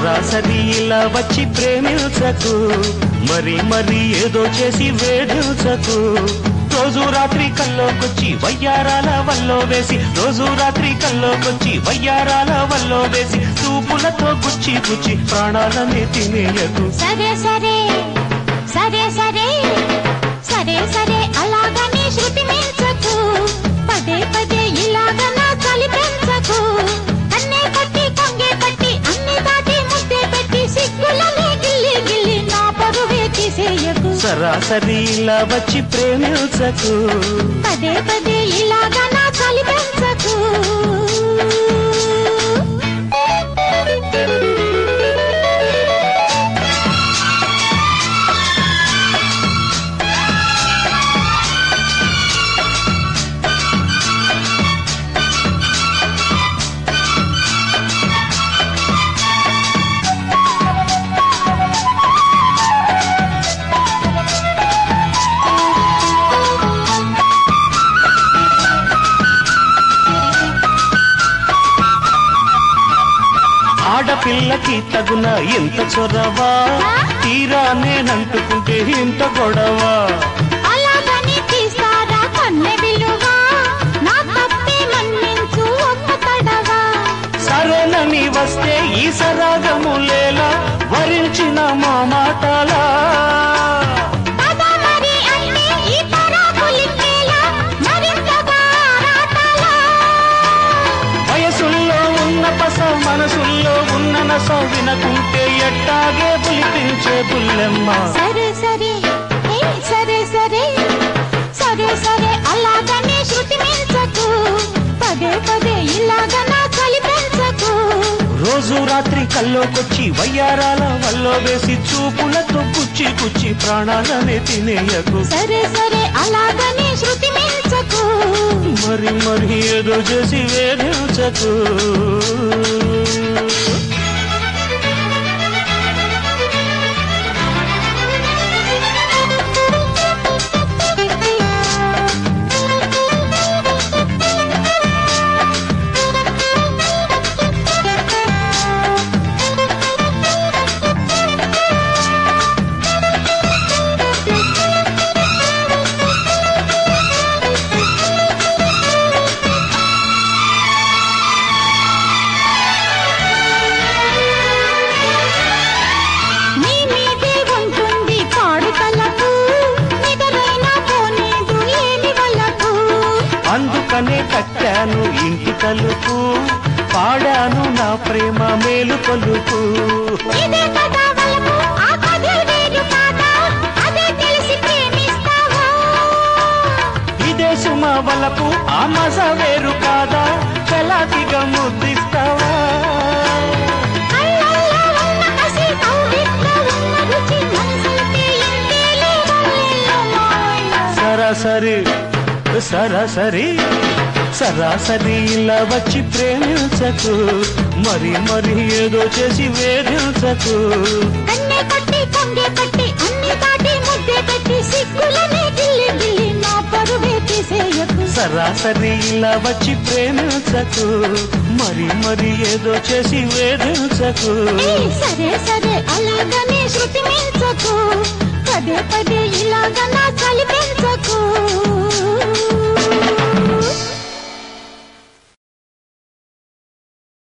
సరాసరి ఇలా వచ్చి ప్రేమించకు మరి మరి ఏదో చేసి వేధించకు రోజు రాత్రి కల్లోకొచ్చి వయ్యారాల వల్లో వేసి రోజు రాత్రి కల్లోకొచ్చి వయ్యారాల వల్లో వేసి చూపులతో గుచ్చి గుచ్చి ప్రాణాలని తినేయకు సరే సరే సరే సరే సరే సరే అలాగని శృతి మించకు పదే పదే ఇలాగ నా చలి పెంచకు అన్నే పట్టి కొంగే పట్టి అన్ని దాటి ముద్దే పెట్టి సిగ్గులని గిల్లి గిల్లి నా పరువే తీసేయకు సరాసరి ఇలా వచ్చి ప్రేమించకు పదే పదే ఇలాగ నా చలి పెంచకు ఆడపిల్లకి తగున ఎంత చొరవా తీరా నేనంటుకుంటే ఇంత గొడవ అలాగని తీస్తారా కన్నె విలువ నా తప్పే మన్నించు ఒక్క తడవా సరేనని వస్తే ఈ సరాగములేలా వరించిన మా మాటలా పద మరి అంటే ఈ పరాకులింకేలా మరింతగా ఆరాటాలా వయసుల్లో ఉన్న పస మనసుల్లో ఉన్న నస వినకుంటే ఎట్టాగే పులిపించే బుల్లెమ్మ సరే సరే ఏ సరే సరే సరే సరే అలాగనే శృతి మించకు పదే పదే ఇలాగ నా చలి పెంచకు రోజు రాత్రి కల్లోకొచ్చి వయ్యారాల వల్లో వేసి చూపులతో కుచ్చి కుచ్చి ప్రాణాలనే తినేయకు సరే సరే అలాగనే శృతి మించకు మరి మరి ఏదో చేసి వేధించకు నీ మీదే ఉంటుంది పాడు తలకు నిగరైన పోనీదు ఏమి వలకు అందుకనే కట్టాను ఇంటి తలుపు పాడాను నా ప్రేమ మేలు కొలుపు ఇదే కదా వలకు ఆ కథే వేరు కాదా అదే తెలిసి ప్రేమిస్తావా ఇదే సుమ వలపు ఆ మజ వేరు కాదా చలాకిగా ముద్దిస్తావా కళ్ళల్లో ఉన్న కసి కౌగిట్లో ఉన్న రుచి మనసులకే ఇంతేలే వల్లెల్లో మాయ. సరాసరి సరాసరి సరాసరి ఇలా వచ్చి ప్రేమించకు మరి మరి ఏదో చేసి వేధించకు కన్నే కొట్టి కొంగే పట్టి అన్ని దాటి ముద్దే పెట్టి సిగ్గులనే గిల్లి గిల్లి నా పరువే తీసేయకు సరాసరి ఇలా వచ్చి ప్రేమించకు మరి మరి ఏదో చేసి వేధించకు ఏయ్, సరే సరే అలాగనే శృతి మించకు పదే పదే ఇలాగ నా చలి పెంచకు